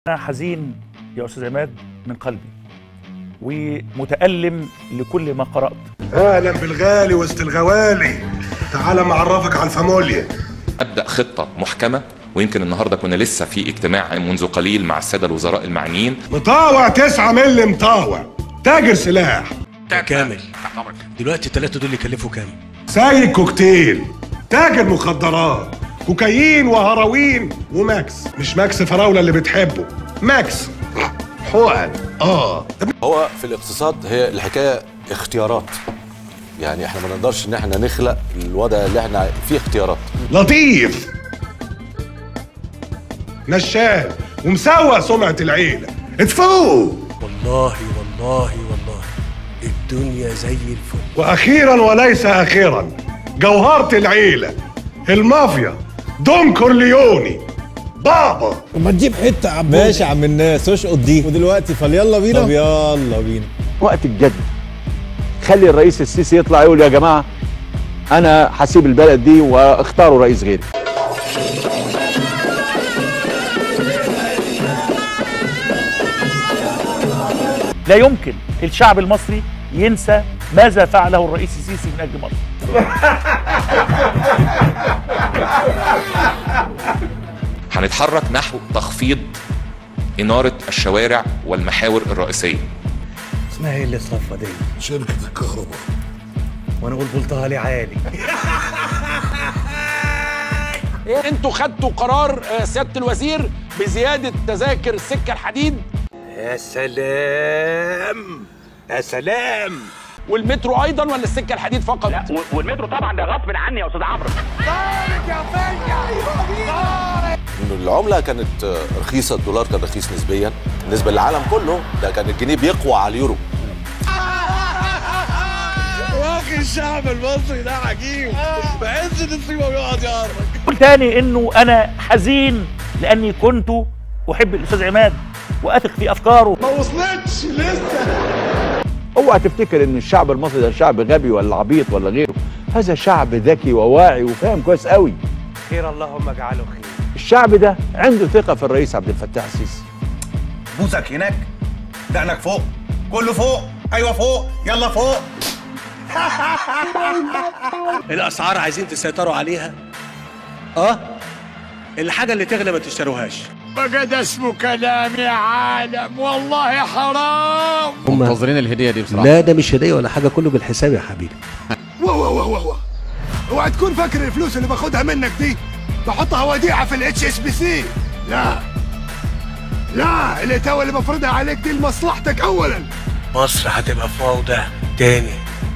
أنا حزين يا أستاذ عماد من قلبي ومتألم لكل ما قرأت اهلا بالغالي وسط الغوالي تعال معرفك على الفاموليا ابدا خطه محكمه ويمكن النهارده كنا لسه في اجتماع منذ قليل مع الساده الوزراء المعنيين مطاوع تسعة ملي مطاوع تاجر سلاح كامل دلوقتي الثلاثه دول يكلفوا كام سايق كوكتيل تاجر مخدرات كوكايين وهراوين وماكس مش ماكس فراولة اللي بتحبه ماكس حقن اه هو في الاقتصاد هي الحكايه اختيارات يعني احنا ما نقدرش ان احنا نخلق الوضع اللي احنا فيه اختيارات لطيف نشال ومسوى سمعة العيلة اتفوق والله والله والله الدنيا زي الفل واخيرا وليس اخيرا جوهرة العيلة المافيا دون كورليوني بابا ما تجيب حته يا عبود ماشي يا عم الناس اشقط دي ودلوقتي فليلا بينا طب يلا بينا وقت الجد خلي الرئيس السيسي يطلع يقول يا جماعه انا هسيب البلد دي واختاروا رئيس غيري لا يمكن الشعب المصري ينسى ماذا فعله الرئيس السيسي من أجل مصر هنتحرك نحو تخفيض اناره الشوارع والمحاور الرئيسيه اسمها ايه اللي الصفه دي شركة الكهرباء وانا اقول قلتها لي عالي انتوا خدتوا قرار آه، سياده الوزير بزياده تذاكر السكه الحديد يا سلام يا سلام والمترو ايضا ولا السكه الحديد فقط والمترو طبعا ده غصب عني يا استاذ عمرو انه العمله كانت آه، رخيصه الدولار كان رخيص نسبيا بالنسبه للعالم كله ده كان الجنيه بيقوى على اليورو يا اخي الشعب المصري ده عجيب بعز نصيبه ويقعد يهرج قول تاني إنه أنا حزين لأني كنت أحب الأستاذ عماد وأثق في أفكاره ما وصلتش لسه اوعى تفتكر ان الشعب المصري ده شعب غبي ولا عبيط ولا غيره هذا شعب ذكي وواعي وفاهم كويس قوي خير اللهم اجعله خير الشعب ده عنده ثقه في الرئيس عبد الفتاح السيسي بوزك هناك دقنك فوق كله فوق ايوه فوق يلا فوق الاسعار عايزين تسيطروا عليها اه الحاجه اللي تغلى ما تشتروهاش بقى ده اسمه كلام يا عالم والله حرام منتظرين الهديه دي بصراحه لا ده مش هديه ولا حاجه كله بالحساب يا حبيبي واه واه واه واه اوعى تكون فاكر الفلوس اللي باخدها منك دي بحطها وديعة في الاتش اس بي سي لا لا الاتاوة اللي بفرضها عليك دي لمصلحتك اولا مصر هتبقى في فوضى تاني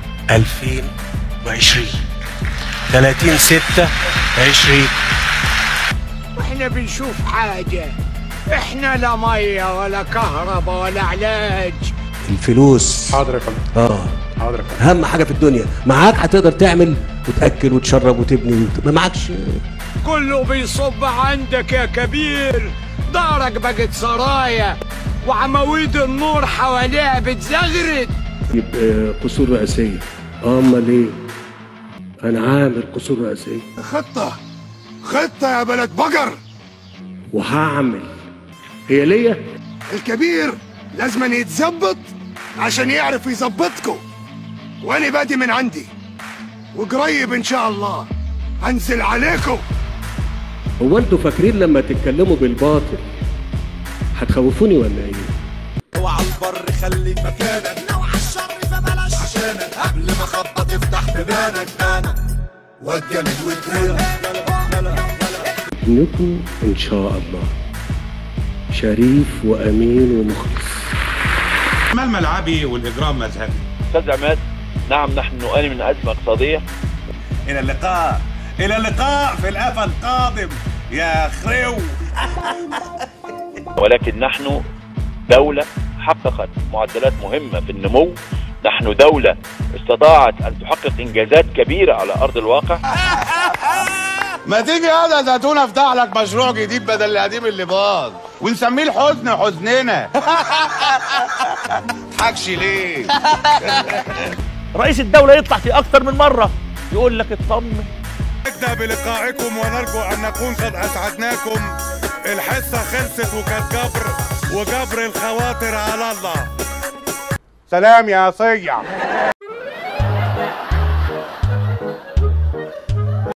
2020 30 6 20 واحنا بنشوف حاجه احنا لا ميه ولا كهرباء ولا علاج الفلوس حاضر يا فندم اه حاضر يا فندم اهم حاجه في الدنيا معاك هتقدر تعمل وتاكل وتشرب وتبني وت... ما معكش كله بيصب عندك يا كبير دارك بقت سرايا وعواميد النور حواليها بتزغرد يبقى قصور رئاسيه امال ايه انا عامل قصور رئاسيه خطة خطة يا بلد بقر وهعمل هي ليا الكبير لازم يتظبط عشان يعرف يظبطكم وانا بادي من عندي وقريب ان شاء الله هنزل عليكم هو انتوا فاكرين لما تتكلموا بالباطل هتخوفوني ولا ايه انكم ان شاء الله شريف وامين ومخلص المال ملعبي والاجرام مذهبي استاذ عماد نعم نحن نعاني من ازمه اقتصاديه الى اللقاء الى اللقاء في الافا القادم يا خريو ولكن نحن دوله حققت معدلات مهمه في النمو نحن دوله استطاعت ان تحقق انجازات كبيره على ارض الواقع ما تيجي انا زيتون افتح لك مشروع جديد بدل القديم اللي باظ ونسميه الحزن حزننا تضحكش ليه رئيس الدولة يطلع في أكثر من مرة يقول لك اطمن نبدأ بلقائكم ونرجو أن نكون قد أسعدناكم الحصة خلصت وكان جبر وجبر الخواطر على الله سلام يا صيع